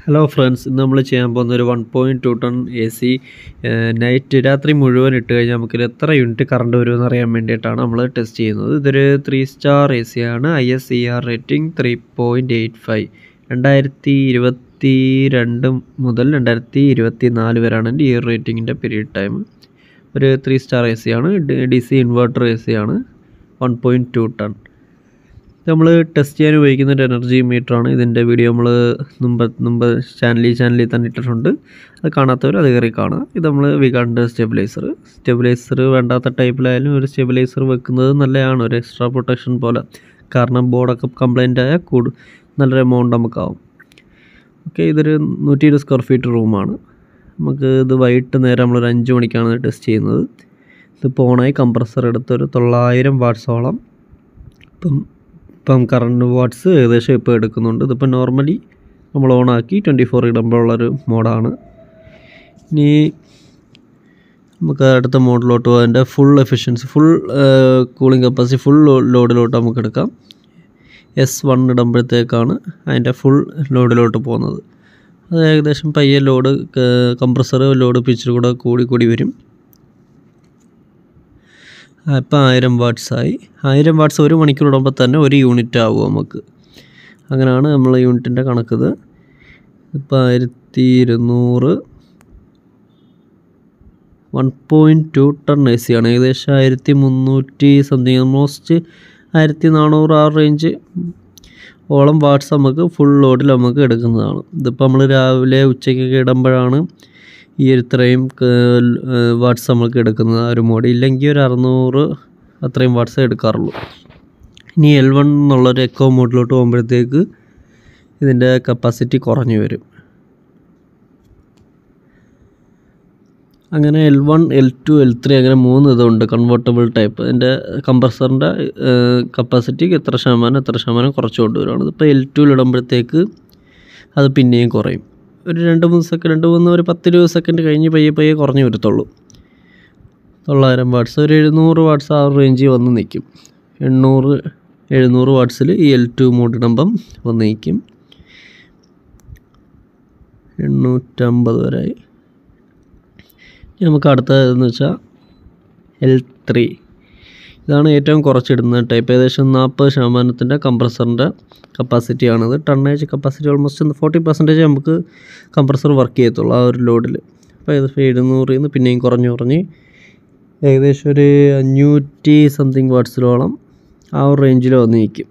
hello friends ഇന്ന് നമ്മൾ ചെയ്യാൻ പോകുന്ന ഒരു one point two ton A C night രാത്രി മുഴുവൻ ഇട്ട് കഴിഞ്ഞാൽ നമുക്കിത് എത്ര യൂണിറ്റ് കറണ്ട് വരുമെന്ന് അറിയാൻ വേണ്ടിയിട്ടാണ് നമ്മൾ ടെസ്റ്റ് ചെയ്യുന്നത് ഇതൊരു ത്രീ സ്റ്റാർ എ സി ആണ് I S C R rating three point eight five രണ്ടായിരത്തി ഇരുപത്തി രണ്ട് മുതൽ രണ്ടായിരത്തി ഇരുപത്തി നാല് വരെയാണ് എൻ്റെ ഈ റേറ്റിങ്ങിൻ്റെ പീരീഡ് ടൈം ഒരു ത്രീ സ്റ്റാർ എ സി ആണ് D C inverter A C ആണ് വൺ പോയിൻറ്റ് ടു ടൺ നമ്മൾ ടെസ്റ്റ് ചെയ്യാൻ ഉപയോഗിക്കുന്ന ഒരു എനർജി മീറ്ററാണ് ഇതിൻ്റെ വീഡിയോ നമ്മൾ മുമ്പ് മുമ്പ് ചാനലിൽ ചാനലിൽ തന്നെ ഇട്ടിട്ടുണ്ട് അത് കാണാത്തവർ അത് കയറി കാണുക ഇത് നമ്മൾ വികാണ്ട് സ്റ്റെബിലൈസർ സ്റ്റെബിലൈസർ വേണ്ടാത്ത ടൈപ്പിലായാലും ഒരു സ്റ്റെബിലൈസർ വെക്കുന്നത് നല്ലതാണ് ഒരു എക്സ്ട്രാ പ്രൊട്ടക്ഷൻ പോലെ കാരണം ബോർഡൊക്കെ കംപ്ലൈൻ്റ് ആയാൽ കൂടു നല്ലൊരു എമൗണ്ട് നമുക്കാവും ഓക്കെ ഇതൊരു നൂറ്റി ഇരുപത് സ്ക്വയർ ഫീറ്റ് റൂമാണ് നമുക്ക് ഇത് വൈകിട്ട് നേരം നമ്മളൊരു അഞ്ച് മണിക്കാണ് ടെസ്റ്റ് ചെയ്യുന്നത് ഇത് പോണായി കംപ്രസർ എടുത്തൊരു തൊള്ളായിരം വാട്ട്സോളം ഇപ്പം ഇപ്പം കറണ്ട് വാട്ട്സ് ഏകദേശം ഇപ്പോൾ എടുക്കുന്നുണ്ട് ഇതിപ്പോൾ നോർമലി നമ്മൾ ഓണാക്കി ട്വൻറ്റി ഫോർ ഇടുമ്പോഴുള്ളൊരു മോഡാണ് ഇനി നമുക്ക് അടുത്ത മോഡിലോട്ട് പോകാം അതിൻ്റെ full efficiency full cooling capacity full ലോഡിലോട്ട് നമുക്ക് എടുക്കാം എസ് വൺ ഇടുമ്പോഴത്തേക്കാണ് അതിൻ്റെ ഫുൾ ലോഡിലോട്ട് പോകുന്നത് അത് ഏകദേശം പയ്യെ ലോഡ് കംപ്രസർ ലോഡ് പിച്ചിൽ കൂടെ കൂടി കൂടി വരും ഇപ്പം ആയിരം വാട്ട്സായി ആയിരം വാട്ട്സ് ഒരു മണിക്കൂർ ഇടുമ്പോൾ തന്നെ ഒരു യൂണിറ്റ് ആവും നമുക്ക് അങ്ങനെയാണ് നമ്മൾ യൂണിറ്റിൻ്റെ കണക്കിത് ഇപ്പം ആയിരത്തി ഇരുന്നൂറ് one point two ton A C ആണ് ഏകദേശം ആയിരത്തി മുന്നൂറ്റി സംതിങ് ഓൾമോസ്റ്റ് ആയിരത്തി നാനൂറ് ആ റേഞ്ച് ഓളം വാട്ട്സ് നമുക്ക് ഫുൾ ലോഡിൽ നമുക്ക് എടുക്കുന്നതാണ് ഇതിപ്പോൾ നമ്മൾ രാവിലെ ഉച്ചയ്ക്കൊക്കെ ഇടുമ്പോഴാണ് ഈ ഇത്രയും വാട്ട്സ് നമുക്ക് എടുക്കുന്നത് ആ ഒരു മോഡ് ഇല്ലെങ്കിൽ ഒരു അറുന്നൂറ് അത്രയും വാട്ട്സ് എടുക്കാറുള്ളൂ ഇനി എൽ വൺ എന്നുള്ളൊരു എക്കോ മോഡിലോട്ട് പോകുമ്പോഴത്തേക്ക് ഇതിൻ്റെ കപ്പാസിറ്റി കുറഞ്ഞു വരും അങ്ങനെ L one L two L three അങ്ങനെ മൂന്ന് ഇതുണ്ട് കൺവേർട്ടബിൾ ടൈപ്പ് ഇതിൻ്റെ കംപ്രസറിൻ്റെ കപ്പാസിറ്റി എത്ര ശതമാനം എത്ര ശതമാനം കുറച്ച് കൊണ്ടുവരുവാണ് ഇതിപ്പോൾ എൽ ടുവിൽ ഇടുമ്പോഴത്തേക്ക് അത് പിന്നെയും കുറയും ഒരു രണ്ട് മൂന്ന് സെക്കൻഡ് രണ്ട് മൂന്ന് ഒരു പത്തിരുപത് സെക്കൻഡ് കഴിഞ്ഞ് പയ്യെ പയ്യെ കുറഞ്ഞു വരത്തുള്ളൂ തൊള്ളായിരം വാട്ട്സ് ഒരു എഴുന്നൂറ് വാട്ട്സ് ആ റേഞ്ചിൽ വന്ന് നിൽക്കും എണ്ണൂറ് എഴുന്നൂറ് വാട്ട്സിൽ ഈ എൽ ടു മോഡ് ഇടുമ്പം വന്ന് നിൽക്കും എണ്ണൂറ്റമ്പത് വരെയായി നമുക്ക് അടുത്തതെന്ന് വെച്ചാൽ എൽ ത്രീ ഇതാണ് ഏറ്റവും കുറച്ചിടുന്ന ടൈപ്പ് ഏകദേശം നാൽപ്പത് ശതമാനത്തിൻ്റെ കംപ്രസറിൻ്റെ കപ്പാസിറ്റിയാണിത് tonnage capacity almost forty percentage നമുക്ക് കംപ്രസർ വർക്ക് ചെയ്യത്തുള്ളൂ ആ ഒരു ലോഡിൽ അപ്പോൾ ഏകദേശം എഴുന്നൂറിൽ നിന്ന് പിന്നെയും കുറഞ്ഞ് കുറഞ്ഞ് ഏകദേശം ഒരു അഞ്ഞൂറ്റി സംതിങ് വാട്ട്സിലോളം ആ ഒരു റേഞ്ചിൽ വന്ന് നിൽക്കും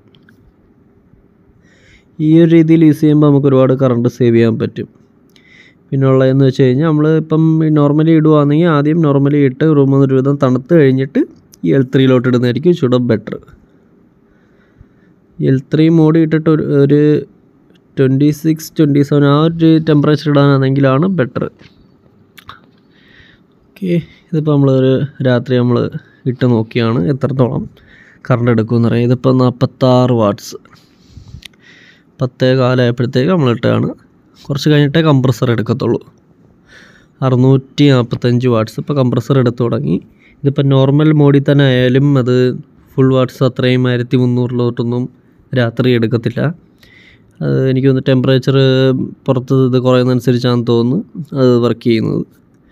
ഈ ഒരു രീതിയിൽ യൂസ് ചെയ്യുമ്പോൾ നമുക്ക് ഒരുപാട് കറണ്ട് സേവ് ചെയ്യാൻ പറ്റും പിന്നെ ഉള്ളതെന്ന് വെച്ച് കഴിഞ്ഞാൽ നമ്മൾ ഇപ്പം നോർമലി ഇടുവാണെങ്കിൽ ആദ്യം നോർമലി ഇട്ട് റൂം ഒരു വിധം തണുത്ത് കഴിഞ്ഞിട്ട് ഈ എൽ ത്രീയിലോട്ട് ഇടുന്നതായിരിക്കും ഇച്ചിരി ബെറ്റർ എൽ ത്രീ മോഡ് ഇട്ടിട്ട് ഒരു ഒരു ട്വൻറ്റി സിക്സ് ട്വൻറ്റി സെവൻ ആ ഒരു ടെമ്പറേച്ചർ ഇടാനാണെങ്കിലാണ് ബെറ്റർ ഓക്കെ ഇതിപ്പോൾ നമ്മളൊരു രാത്രി നമ്മൾ ഇട്ട് നോക്കിയാണ് എത്രത്തോളം കറണ്ട് എടുക്കുമെന്ന് പറയാം ഇതിപ്പോൾ നാൽപ്പത്താറ് വാട്ട്സ് പത്തേ കാലമായപ്പോഴത്തേക്ക് നമ്മൾ ഇട്ടാണ് കുറച്ച് കഴിഞ്ഞിട്ടേ കംപ്രസർ എടുക്കത്തുള്ളൂ അറുന്നൂറ്റി നാൽപ്പത്തഞ്ച് വാട്ട്സ് ഇപ്പോൾ കംപ്രസർ എടുത്തു തുടങ്ങി ഇതിപ്പോൾ നോർമൽ മോഡിൽ തന്നെ ആയാലും അത് ഫുൾ വാട്ട്സ് അത്രയും ആയിരത്തി മുന്നൂറിലോട്ടൊന്നും രാത്രി എടുക്കത്തില്ല അത് എനിക്ക് തോന്നുന്നു ടെമ്പറേച്ചർ പുറത്ത് ഇത് കുറയുന്നതനുസരിച്ചാണെന്ന് തോന്നുന്നു അത് വർക്ക് ചെയ്യുന്നത്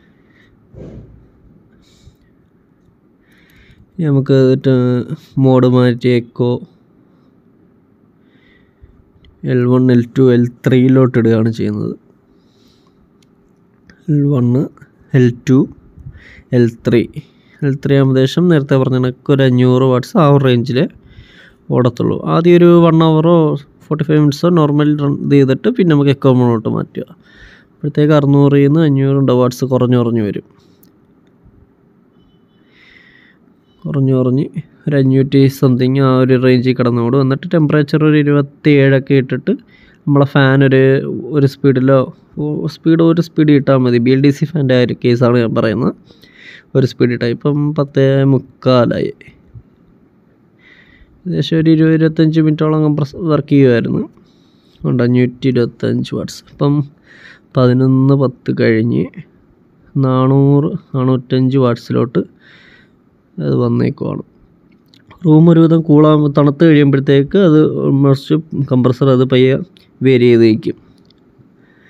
നമുക്ക് മോഡ് മാറ്റി eco L one L two L ത്രീയിലോട്ട് ഇടുകയാണ് ചെയ്യുന്നത് L one L two L three L three ആകുമ്പോഴേക്കും നേരത്തെ പറഞ്ഞ കണക്ക് ഒരു അഞ്ഞൂറ് വാട്ട്സ് ആ ഒരു റേഞ്ചിൽ ഓടത്തുള്ളൂ ആദ്യം ഒരു വൺ അവറോ ഫോർട്ടി ഫൈവ് മിനിറ്റ്സോ നോർമൽ റൺ ഇത് ചെയ്തിട്ട് പിന്നെ നമുക്ക് എക്കോ മോഡോട്ട് മാറ്റുക അപ്പോഴത്തേക്ക് അറുന്നൂറിൽ നിന്ന് അഞ്ഞൂറ് വാട്ട്സ് കുറഞ്ഞു കുറഞ്ഞു വരും കുറഞ്ഞു കുറഞ്ഞ് ഒരു അഞ്ഞൂറ്റി സംതിങ് ആ ഒരു റേഞ്ചിൽ കിടന്നോട് എന്നിട്ട് ടെമ്പറേച്ചർ ഒരു ഇരുപത്തി ഏഴൊക്കെ ഇട്ടിട്ട് നമ്മളെ ഫാൻ ഒരു ഒരു സ്പീഡിലോ സ്പീഡ് ഒരു സ്പീഡ് ഇട്ടാൽ മതി ബി എൽ ഡി സി ഫാൻ്റെ ആ ഒരു കേസാണ് ഞാൻ പറയുന്നത് ഒരു സ്പീഡ് ഇട്ടാൽ ഇപ്പം പത്തേ മുക്കാലായി ഏകദേശം ഒരു ഇരുപത് ഇരുപത്തഞ്ച് മിനിറ്റോളം കംപ്രസ് വർക്ക് ചെയ്യുമായിരുന്നു ഉണ്ട് അഞ്ഞൂറ്റി ഇരുപത്തഞ്ച് വാട്ട്സ് ഇപ്പം പതിനൊന്ന് പത്ത് കഴിഞ്ഞ് നാനൂറ് നാനൂറ്റഞ്ച് വാട്ട്സിലോട്ട് അത് വന്നേക്കുവാണ് റൂം ഒരുവിധം കൂളാൻ തണുത്ത് കഴിയുമ്പോഴത്തേക്ക് അത് ഓൾമോസ്റ്റ് കംപ്രസർ അത് പയ്യെ വേരി ചെയ്ത് നിൽക്കും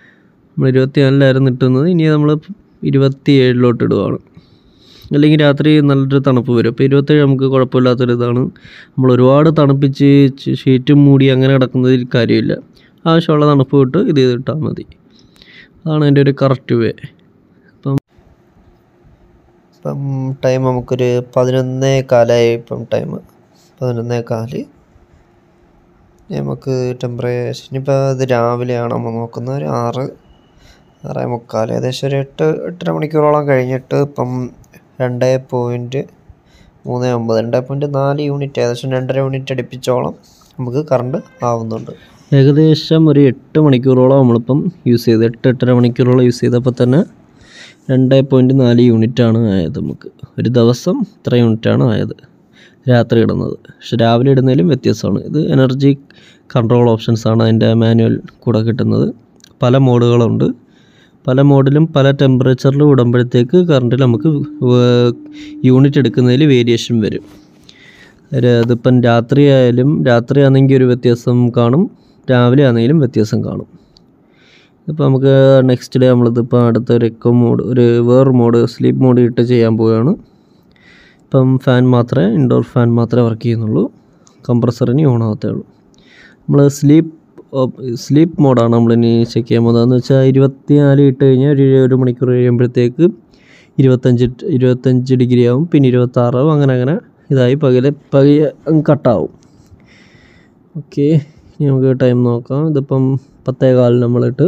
നമ്മൾ ഇരുപത്തിനാലിലായിരുന്നു ഇട്ടുന്നത് ഇനി നമ്മൾ ഇരുപത്തി ഏഴിലോട്ട് ഇടുവാണ് അല്ലെങ്കിൽ രാത്രി നല്ലൊരു തണുപ്പ് വരും അപ്പോൾ ഇരുപത്തേഴ് നമുക്ക് കുഴപ്പമില്ലാത്തൊരു ഇതാണ് നമ്മൾ ഒരുപാട് തണുപ്പിച്ച് ച് ഷീറ്റും മൂടി അങ്ങനെ കിടക്കുന്നതിൽ കാര്യമില്ല ആവശ്യമുള്ള തണുപ്പ് വിട്ട് ഇത് ചെയ്തിട്ടാൽ മതി അതാണ് എൻ്റെ ഒരു കറക്റ്റ് വേ അപ്പം ഇപ്പം ടൈം നമുക്കൊരു പതിനൊന്നേ കാലായി ഇപ്പം ടൈം പതിനൊന്നേ കാല് ഇനി നമുക്ക് ടെമ്പറേച്ചർ ഇനിയിപ്പോൾ ഇത് രാവിലെയാണ് നമ്മൾ നോക്കുന്നത് ഒരു ആറ് ആറേ മുക്കാൽ ഏകദേശം ഒരു എട്ട് എട്ടര മണിക്കൂറോളം കഴിഞ്ഞിട്ട് ഇപ്പം രണ്ട് പോയിൻറ്റ് മൂന്ന് ഒമ്പത് രണ്ട് പോയിൻറ്റ് നാല് യൂണിറ്റ് ഏകദേശം രണ്ടര യൂണിറ്റ് അടുപ്പിച്ചോളം നമുക്ക് കറണ്ട് ആവുന്നുണ്ട് ഏകദേശം ഒരു എട്ട് മണിക്കൂറോളം നമ്മളിപ്പം യൂസ് ചെയ്ത് എട്ട് എട്ടര മണിക്കൂറോളം യൂസ് ചെയ്തപ്പോൾ തന്നെ രണ്ട് പോയിൻറ്റ് നാല് യൂണിറ്റാണ് ആയത് നമുക്ക് ഒരു ദിവസം ഇത്ര യൂണിറ്റാണ് ആയത് രാത്രി ഇടുന്നത് പക്ഷെ രാവിലെ ഇടുന്നതിലും വ്യത്യാസമാണ് ഇത് എനർജി കൺട്രോൾ ഓപ്ഷൻസ് ആണ് അതിൻ്റെ മാനുവൽ കൂടെ കിട്ടുന്നത് പല മോഡുകളുണ്ട് പല മോഡിലും പല ടെമ്പറേച്ചറിലും ഇടുമ്പോഴത്തേക്ക് കറണ്ടിൽ നമുക്ക് യൂണിറ്റ് എടുക്കുന്നതിൽ വേരിയേഷൻ വരും ഒരു അതിപ്പം രാത്രി ആയാലും രാത്രി ആണെങ്കിൽ ഒരു വ്യത്യാസം കാണും രാവിലെ ആണെങ്കിലും വ്യത്യാസം കാണും ഇപ്പോൾ നമുക്ക് നെക്സ്റ്റ് ഡേ നമ്മളിതിപ്പോൾ അടുത്ത ഒരു എക്കോ മോഡ് ഒരു വേറെ മോഡ് സ്ലീപ്പ് മോഡ് ഇട്ട് ചെയ്യാൻ പോവുകയാണ് ഇപ്പം ഫാൻ മാത്രമേ ഇൻഡോർ ഫാൻ മാത്രമേ വർക്ക് ചെയ്യുന്നുള്ളൂ കംപ്രസറിന് ഓൺ ആവത്തേ ഉള്ളൂ നമ്മൾ സ്ലീപ്പ് സ്ലീപ്പ് മോഡാണ് നമ്മളിനി ചെക്ക് ചെയ്യാൻ പോകുന്നത് എന്ന് വെച്ചാൽ ഇരുപത്തിനാല് ഇട്ട് കഴിഞ്ഞാൽ ഒരു ഒരു മണിക്കൂർ കഴിയുമ്പോഴത്തേക്ക് ഇരുപത്തഞ്ച് ഇരുപത്തഞ്ച് ഡിഗ്രി ആവും പിന്നെ ഇരുപത്താറാവും അങ്ങനെ അങ്ങനെ ഇതായി പകലെ പകയെ കട്ടാവും ഓക്കെ ഇനി നമുക്ക് ടൈം നോക്കാം ഇതിപ്പം പത്തേ കാലിന് നമ്മളിട്ട്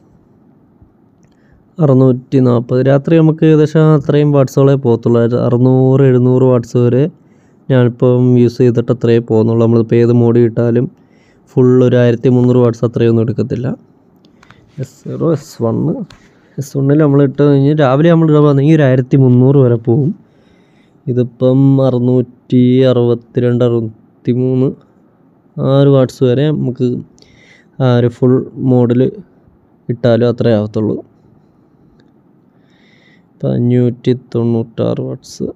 അറുന്നൂറ്റി നാൽപ്പത് രാത്രി നമുക്ക് ഏകദേശം അത്രയും വാട്സുകളെ പോകത്തുള്ളൂ ഒരു അറുന്നൂറ് എഴുന്നൂറ് വാട്സ് വരെ ഞാനിപ്പം യൂസ് ചെയ്തിട്ട് അത്രയേ പോകുന്നുള്ളൂ നമ്മളിപ്പോൾ ഏത് മോഡി ഇട്ടാലും ഫുൾ ഒരു ആയിരത്തി മുന്നൂറ് വാട്സ് അത്രയൊന്നും എടുക്കത്തില്ല S zero S one S വണ്ണിൽ നമ്മൾ ഇട്ട് കഴിഞ്ഞ് രാവിലെ നമ്മൾ ഇടുകയാണെങ്കിൽ ഒരു ആയിരത്തി മുന്നൂറ് വരെ പോകും ഇതിപ്പം അറുന്നൂറ്റി അറുപത്തിരണ്ട് അറുപത്തി മൂന്ന് ആ ഒരു വാട്സ് വരെ നമുക്ക് ആ ഒരു ഫുൾ മോഡിൽ ഇട്ടാലും അത്രേ ആവത്തുള്ളൂ ഇപ്പം അഞ്ഞൂറ്റി തൊണ്ണൂറ്റാറ് വാട്ട്സ്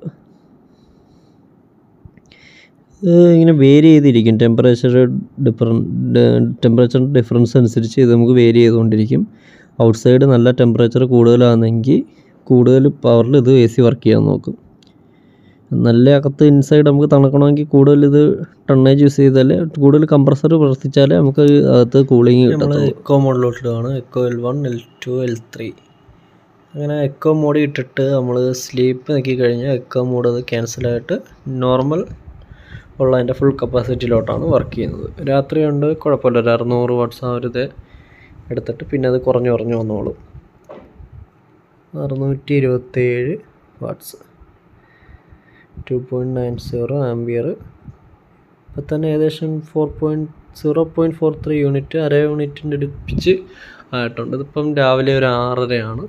ഇത് ഇങ്ങനെ വേരി ചെയ്തിരിക്കും ടെമ്പറേച്ചർ ഡിഫറൻറ്റ് ടെമ്പറേച്ചർ ഡിഫറൻസ് അനുസരിച്ച് ഇത് നമുക്ക് വേരി ചെയ്തുകൊണ്ടിരിക്കും ഔട്ട് സൈഡ് നല്ല ടെമ്പറേച്ചർ കൂടുതലാണെങ്കിൽ കൂടുതൽ പവറിൽ ഇത് എ സി വർക്ക് ചെയ്യാൻ നോക്കും നല്ല അകത്ത് ഇൻസൈഡ് നമുക്ക് തണുക്കണമെങ്കിൽ കൂടുതൽ ഇത് ടണ്ണേജ് യൂസ് ചെയ്താലേ കൂടുതൽ കംപ്രസർ പ്രവർത്തിച്ചാലേ നമുക്ക് അകത്ത് കൂളിംഗ് കിട്ടത്തുള്ളൂ എക്കോ മോഡിലോട്ട് ഇടുകയാണ് eco L one L two L three അങ്ങനെ എക്കോ മോഡ് ഇട്ടിട്ട് നമ്മൾ സ്ലീപ്പ് നോക്കി കഴിഞ്ഞാൽ എക്കോ മോഡ് അത് ക്യാൻസലായിട്ട് നോർമൽ ഉള്ള അതിൻ്റെ ഫുൾ കപ്പാസിറ്റിയിലോട്ടാണ് വർക്ക് ചെയ്യുന്നത് രാത്രി കൊണ്ട് കുഴപ്പമില്ല ഒരു അറുന്നൂറ് വാട്ട്സ് ആ ഒരു ഇത് എടുത്തിട്ട് പിന്നെ അത് കുറഞ്ഞു കുറഞ്ഞു വന്നോളും അറുന്നൂറ്റി ഇരുപത്തേഴ് watts two point nine zero ampere ഇപ്പം തന്നെ ഏകദേശം four point zero point four three unit അര യൂണിറ്റിൻ്റെ അടുപ്പിച്ച് ആയിട്ടുണ്ട് ഇതിപ്പം രാവിലെ ഒരു ആറരയാണ്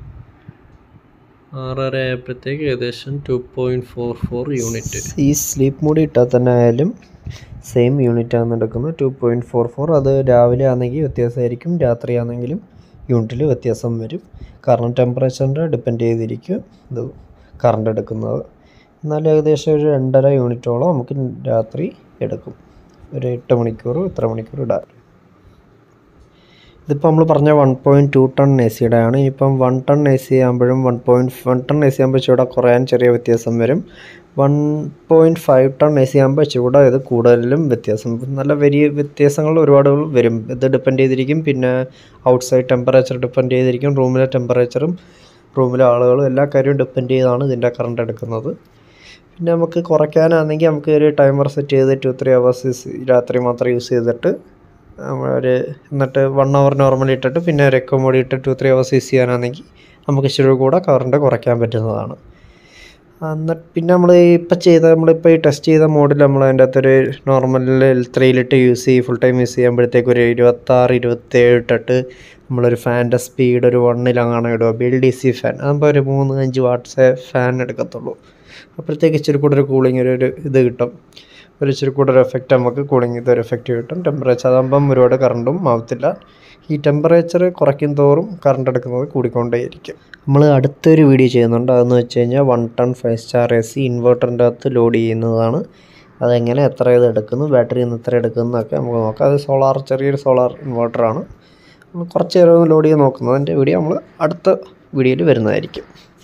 ആറര ആയപ്പോഴത്തേക്ക് ഏകദേശം two point four four unit ഈ സ്ലീപ്പ് മോഡ് ഇട്ടാൽ തന്നെ ആയാലും സെയിം യൂണിറ്റ് ആണ് എടുക്കുന്നത് ടു പോയിൻറ്റ് ഫോർ ഫോർ അത് രാവിലെ ആണെങ്കിൽ വ്യത്യാസമായിരിക്കും രാത്രി ആണെങ്കിലും യൂണിറ്റിൽ വ്യത്യാസം വരും കാരണം ടെമ്പറേച്ചറിൻ്റെ ഡിപ്പെൻഡ് ചെയ്തിരിക്കും ഇത് കറണ്ട് എടുക്കുന്നത് എന്നാലും ഏകദേശം ഒരു രണ്ടര യൂണിറ്റോളം നമുക്ക് രാത്രി എടുക്കും ഒരു എട്ട് മണിക്കൂർ ഇത്ര മണിക്കൂർ ഇടാൻ ഇതിപ്പോൾ നമ്മൾ പറഞ്ഞ one point two ton A സിയുടെ ആണ് ഇനിയിപ്പം വൺ ടൺ എ സി ആകുമ്പോഴും one point one ton A C ആകുമ്പോൾ ചൂടെ കുറയാൻ ചെറിയ വ്യത്യാസം വരും one point five ton A C ആകുമ്പോൾ ചൂടെ ഇത് കൂടുതലും വ്യത്യാസം നല്ല വലിയ വ്യത്യാസങ്ങൾ ഒരുപാട് വരും ഇത് ഡിപ്പെൻഡ് ചെയ്തിരിക്കും പിന്നെ ഔട്ട്സൈഡ് ടെമ്പറേച്ചർ ഡിപ്പെൻഡ് ചെയ്തിരിക്കും റൂമിലെ ടെമ്പറേച്ചറും റൂമിലെ ആളുകളും എല്ലാ കാര്യവും ഡിപ്പെൻഡ് ചെയ്താണ് ഇതിൻ്റെ കറണ്ട് എടുക്കുന്നത് പിന്നെ നമുക്ക് കുറയ്ക്കാനാണെങ്കിൽ നമുക്ക് ഒരു ടൈമർ സെറ്റ് ചെയ്ത് ടു ത്രീ അവേഴ്സ് രാത്രി മാത്രം യൂസ് ചെയ്തിട്ട് ഒരു എന്നിട്ട് വൺ അവർ നോർമലി ഇട്ടിട്ട് പിന്നെ ഒരു എക്കോ മോഡി ഇട്ട് ടു ത്രീ അവേഴ്സ് യൂസ് ചെയ്യാനാണെങ്കിൽ നമുക്ക് ഇച്ചിരി കൂടെ കറണ്ട് കുറയ്ക്കാൻ പറ്റുന്നതാണ് എന്നിട്ട് പിന്നെ നമ്മൾ ഇപ്പം ചെയ്ത നമ്മളിപ്പോൾ ഈ ടെസ്റ്റ് ചെയ്ത മോഡിൽ നമ്മൾ അതിൻ്റെ അകത്തൊരു നോർമൽ എൽ ത്രീയിലിട്ട് യൂസ് ചെയ്യും ഫുൾ ടൈം യൂസ് ചെയ്യുമ്പോഴത്തേക്ക് ഒരു ഇരുപത്താറ് ഇരുപത്തേഴ് ഇട്ടിട്ട് നമ്മളൊരു ഫാൻ്റെ സ്പീഡ് ഒരു വണ്ണിലങ്ങനെ ഇടുക ബിൽ ഡി സി ഫാൻ അതാകുമ്പോൾ ഒരു മൂന്ന് അഞ്ച് വാട്ട്സേ ഫാൻ എടുക്കത്തുള്ളൂ അപ്പോഴത്തേക്ക് ഇച്ചിരി കൂടെ ഒരു കൂളിംഗ് ഒരു ഒരു ഇത് കിട്ടും ഒരു ഇച്ചിരി കൂടെ ഒരു എഫക്റ്റ് നമുക്ക് കൂളിംഗ് ഇതൊരു എഫക്റ്റ് കിട്ടും ടെമ്പറേച്ചർ അതാകുമ്പം ഒരുപാട് കറണ്ടും ആവത്തില്ല ഈ ടെമ്പറേച്ചർ കുറയ്ക്കും തോറും കറണ്ട് എടുക്കുന്നത് കൂടിക്കൊണ്ടേയിരിക്കും നമ്മൾ അടുത്തൊരു വീഡിയോ ചെയ്യുന്നുണ്ട് അതെന്ന് വെച്ച് കഴിഞ്ഞാൽ one ton five star A C ഇൻവെർട്ടറിൻ്റെ അകത്ത് ലോഡ് ചെയ്യുന്നതാണ് അതെങ്ങനെ എത്ര ഇത് എടുക്കുന്നു ബാറ്ററിയിൽ നിന്ന് എത്ര എടുക്കുന്നു എന്നൊക്കെ നമുക്ക് നോക്കാം അത് സോളാർ ചെറിയൊരു സോളാർ ഇൻവെർട്ടറാണ് കുറച്ച് നേരം ഒന്ന് ലോഡ് ചെയ്ത് നോക്കുന്നത് അതിൻ്റെ വീഡിയോ നമ്മൾ അടുത്ത വീഡിയോയിൽ വരുന്നതായിരിക്കും